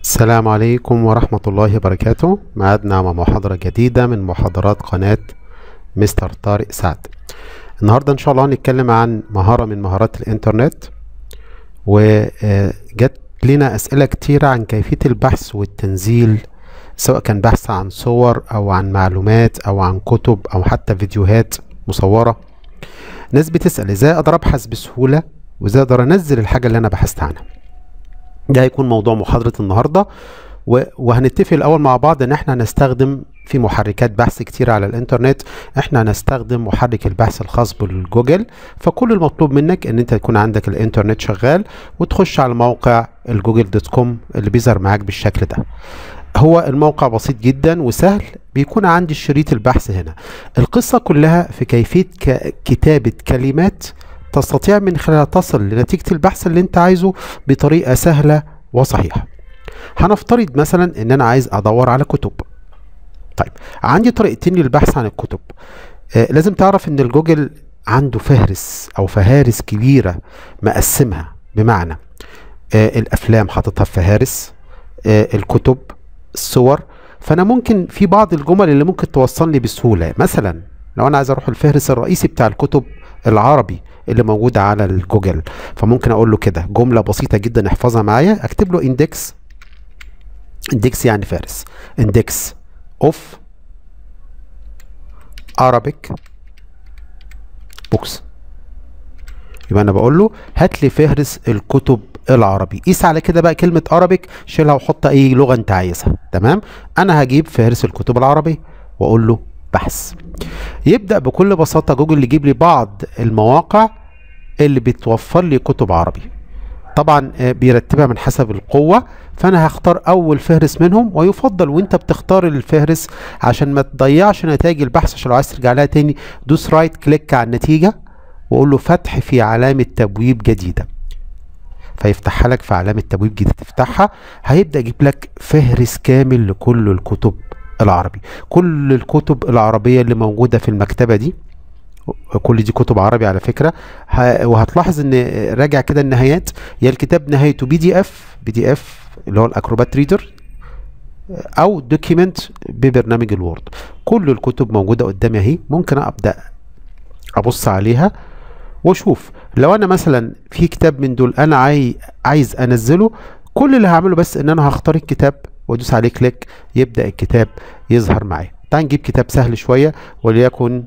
السلام عليكم ورحمة الله وبركاته معادنا مع محاضرة جديدة من محاضرات قناة مستر طارق سعد النهاردة إن شاء الله هنتكلم عن مهارة من مهارات الإنترنت وجت لنا أسئلة كتيرة عن كيفية البحث والتنزيل سواء كان بحث عن صور أو عن معلومات أو عن كتب أو حتى فيديوهات مصورة ناس بتسأل إزاي أقدر أبحث بسهولة وإزاي أقدر أنزل الحاجة اللي أنا بحثت عنها ده هيكون موضوع محاضرة النهاردة و- وهنتفق الأول مع بعض إن إحنا هنستخدم في محركات بحث كتير على الإنترنت إحنا هنستخدم محرك البحث الخاص بالجوجل فكل المطلوب منك إن أنت يكون عندك الإنترنت شغال وتخش على موقع الجوجل دوت كوم اللي بيظهر معاك بالشكل ده هو الموقع بسيط جدا وسهل بيكون عندي شريط البحث هنا القصة كلها في كيفية ك- كتابة كلمات تستطيع من خلالها تصل لنتيجة البحث اللي انت عايزه بطريقة سهلة وصحيحة هنفترض مثلا ان انا عايز ادور على كتب طيب عندي طريقتين للبحث عن الكتب آه لازم تعرف ان الجوجل عنده فهرس او فهارس كبيرة مقسمها بمعنى آه الافلام حاططها في فهارس آه الكتب الصور فانا ممكن في بعض الجمل اللي ممكن توصل لي بسهولة مثلا لو انا عايز اروح الفهرس الرئيسي بتاع الكتب العربي اللي موجودة على الجوجل فممكن اقول له كده جملة بسيطة جدا احفظها معايا اكتب له اندكس اندكس يعني فارس اندكس اوف Arabic بوكس يبقى انا بقول له هات لي فهرس الكتب العربي قيس على كده بقى كلمة Arabic شيلها وحط اي لغة انت عايزها تمام انا هجيب فهرس الكتب العربي واقول له بحث يبدأ بكل بساطة جوجل يجيب لي بعض المواقع اللي بتوفر لي كتب عربي طبعا آه، بيرتبها من حسب القوة فأنا هختار أول فهرس منهم ويفضل وأنت بتختار الفهرس عشان ما تضيعش نتائج البحث عشان لو عايز ترجع لها تاني دوس رايت كليك على النتيجة وقول له فتح في علامة تبويب جديدة فيفتحها لك في علامة تبويب جديدة تفتحها هيبدأ يجيب لك فهرس كامل لكل الكتب العربي كل الكتب العربية اللي موجودة في المكتبة دي كل دي كتب عربي على فكرة ه- وهتلاحظ ان راجع كده النهايات يا الكتاب نهايته بي دي اف بي دي اف اللي هو الاكروبات ريدر او دوكيمنت ببرنامج الوورد كل الكتب موجودة قدامي اهي ممكن ابدأ ابص عليها واشوف لو انا مثلا في كتاب من دول انا عاي... عايز انزله كل اللي هعمله بس ان انا هختار الكتاب وادوس عليه كليك يبدأ الكتاب يظهر معايا تعال نجيب كتاب سهل شوية وليكن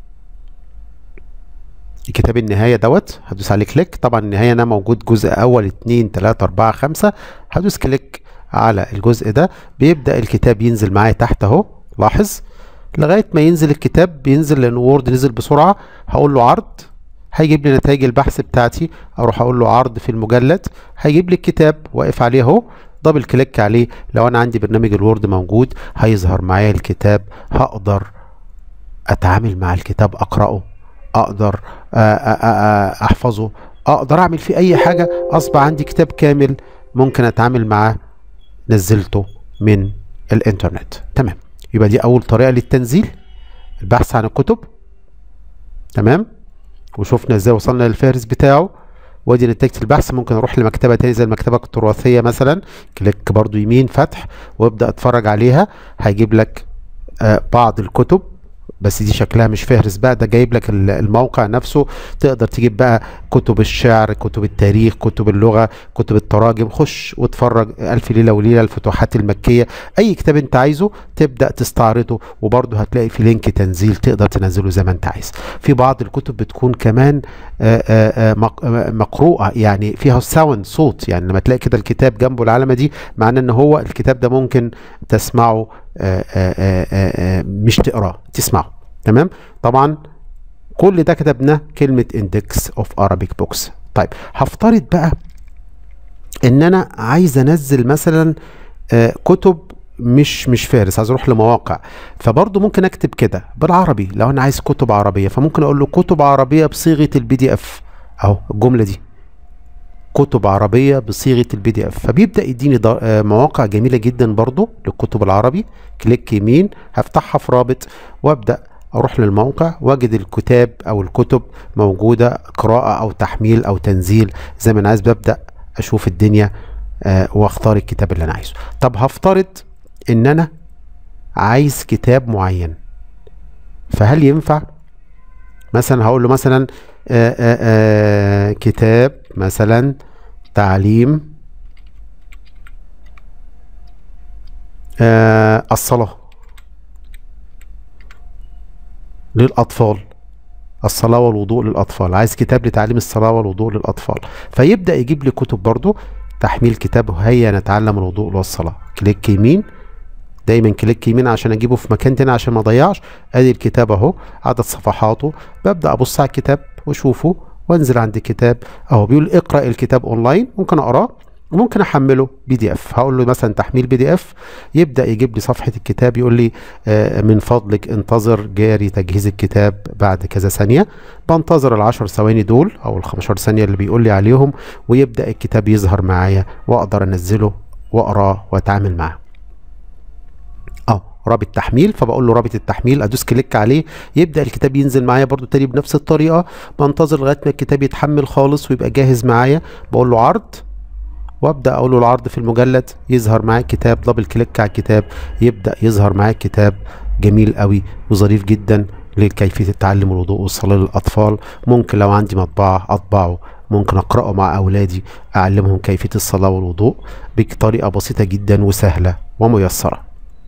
كتاب النهاية دوت هدوس عليه كليك طبعا النهاية انا موجود جزء اول اتنين تلاتة اربعة خمسة هدوس كليك على الجزء ده بيبدأ الكتاب ينزل معايا تحت اهو لاحظ لغاية ما ينزل الكتاب بينزل لان وورد نزل بسرعة هقول له عرض هيجيب لي نتائج البحث بتاعتي اروح اقول له عرض في المجلد هيجيب لي الكتاب واقف عليه اهو دبل كليك عليه لو انا عندي برنامج الوورد موجود هيظهر معايا الكتاب هقدر اتعامل مع الكتاب اقراه اقدر آ- آ- آ- احفظه اقدر اعمل فيه اي حاجه اصبح عندي كتاب كامل ممكن اتعامل معاه نزلته من الانترنت تمام يبقى دي اول طريقه للتنزيل البحث عن الكتب تمام وشفنا ازاي وصلنا للفهرس بتاعه وادي نتيجة البحث ممكن اروح لمكتبة تاني زي المكتبة التراثية مثلا كليك برضو يمين فتح وابدأ اتفرج عليها هيجيب لك آه، بعض الكتب بس دي شكلها مش فهرس بقى ده جايب لك ال- الموقع نفسه تقدر تجيب بقى كتب الشعر كتب التاريخ كتب اللغة كتب التراجم خش واتفرج ألف ليلة وليلة الفتوحات المكية أي كتاب أنت عايزه تبدأ تستعرضه وبرضه هتلاقي في لينك تنزيل تقدر تنزله زي ما أنت عايز في بعض الكتب بتكون كمان آه، آه، آه، مق- آه، مقروءة يعني فيها ساوند صوت يعني لما تلاقي كده الكتاب جنبه العلامة دي معناه ان هو الكتاب ده ممكن تسمعه آه، آه، آه، آه، مش تقراه تسمعه تمام طبعا كل ده كتبناه كلمة index of Arabic books طيب هفترض بقى ان انا عايز انزل مثلا آه، كتب مش مش فارس عايز اروح لمواقع فبرضه ممكن اكتب كده بالعربي لو انا عايز كتب عربية فممكن اقول له كتب عربية بصيغة البي دي اف اهو الجملة دي كتب عربية بصيغة البي دي اف فبيبدأ يديني در- آه، مواقع جميلة جدا برضو للكتب العربي كليك يمين هفتحها في رابط وابدأ اروح للموقع واجد الكتاب او الكتب موجودة قراءة او تحميل او تنزيل زي ما انا عايز ببدأ اشوف الدنيا آه واختار الكتاب اللي انا عايزه طب هفترض ان انا عايز كتاب معين فهل ينفع مثلا هقول له مثلا آآ آآ كتاب مثلا تعليم الصلاة للأطفال الصلاة والوضوء للأطفال عايز كتاب لتعليم الصلاة والوضوء للأطفال فيبدأ يجيب لي كتب برضو تحميل كتاب هيا نتعلم الوضوء والصلاة كليك يمين دايما كليك يمين عشان اجيبه في مكان تاني عشان ما اضيعش ادي الكتاب اهو عدد صفحاته ببدا ابص على الكتاب واشوفه وانزل عند الكتاب اهو بيقول اقرا الكتاب اونلاين ممكن اقراه وممكن احمله بي دي اف هقول له مثلا تحميل بي دي اف يبدا يجيب لي صفحه الكتاب يقول لي آه من فضلك انتظر جاري تجهيز الكتاب بعد كذا ثانيه بنتظر العشر ثواني دول او ال 15 ثانيه اللي بيقول لي عليهم ويبدا الكتاب يظهر معايا واقدر انزله واقراه واتعامل معاه اه رابط تحميل فبقول له رابط التحميل ادوس كليك عليه يبدا الكتاب ينزل معايا برده تاني بنفس الطريقه بنتظر لغايه ما الكتاب يتحمل خالص ويبقى جاهز معايا بقول له عرض وابدا اقول له العرض في المجلد يظهر معايا الكتاب دبل كليك على الكتاب يبدا يظهر معايا الكتاب جميل قوي وظريف جدا لكيفيه التعلم الوضوء والصلاه للاطفال ممكن لو عندي مطبعه اطبعه ممكن اقراه مع اولادي اعلمهم كيفيه الصلاه والوضوء بطريقه بسيطه جدا وسهله وميسره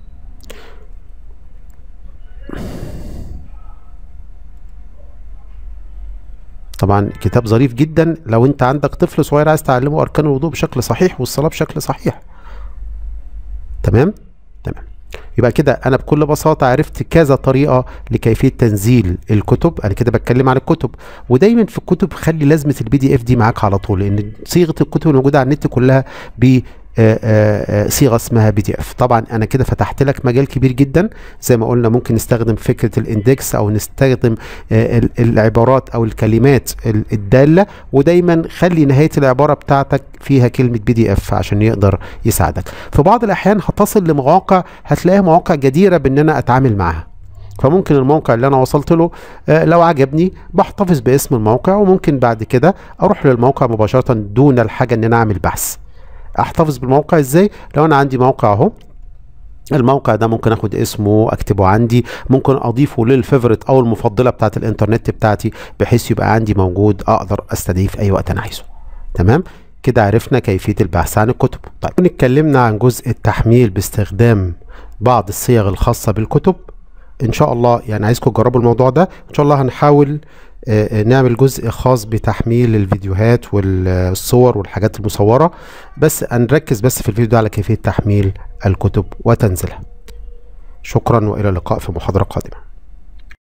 طبعا كتاب ظريف جدا لو انت عندك طفل صغير عايز تعلمه اركان الوضوء بشكل صحيح والصلاه بشكل صحيح تمام تمام يبقى كده انا بكل بساطه عرفت كذا طريقه لكيفيه تنزيل الكتب انا كده بتكلم عن الكتب ودايما في الكتب خلي لازمه البي دي اف دي معاك على طول لان صيغه الكتب الموجوده على النت كلها ب صيغه اسمها بي دي اف طبعا انا كده فتحت لك مجال كبير جدا زي ما قلنا ممكن نستخدم فكره الاندكس او نستخدم العبارات او الكلمات الداله ودايما خلي نهايه العباره بتاعتك فيها كلمه بي دي اف عشان يقدر يساعدك في بعض الاحيان هتصل لمواقع هتلاقيها مواقع جديره بان انا اتعامل معاها فممكن الموقع اللي انا وصلت له آه لو عجبني بحتفظ باسم الموقع وممكن بعد كده اروح للموقع مباشره دون الحاجه ان انا اعمل بحث احتفظ بالموقع ازاي لو انا عندي موقع اهو الموقع ده ممكن اخد اسمه اكتبه عندي ممكن اضيفه للفيفوريت او المفضله بتاعت الانترنت بتاعتي بحيث يبقى عندي موجود اقدر استدعيه في اي وقت انا عايزه تمام كده عرفنا كيفيه البحث عن الكتب طيب اتكلمنا عن جزء التحميل باستخدام بعض الصيغ الخاصه بالكتب ان شاء الله يعني عايزكم تجربوا الموضوع ده ان شاء الله هنحاول نعمل جزء خاص بتحميل الفيديوهات والصور والحاجات المصورة بس هنركز بس في الفيديو ده على كيفية تحميل الكتب وتنزيلها شكرا وإلى اللقاء في محاضرة قادمة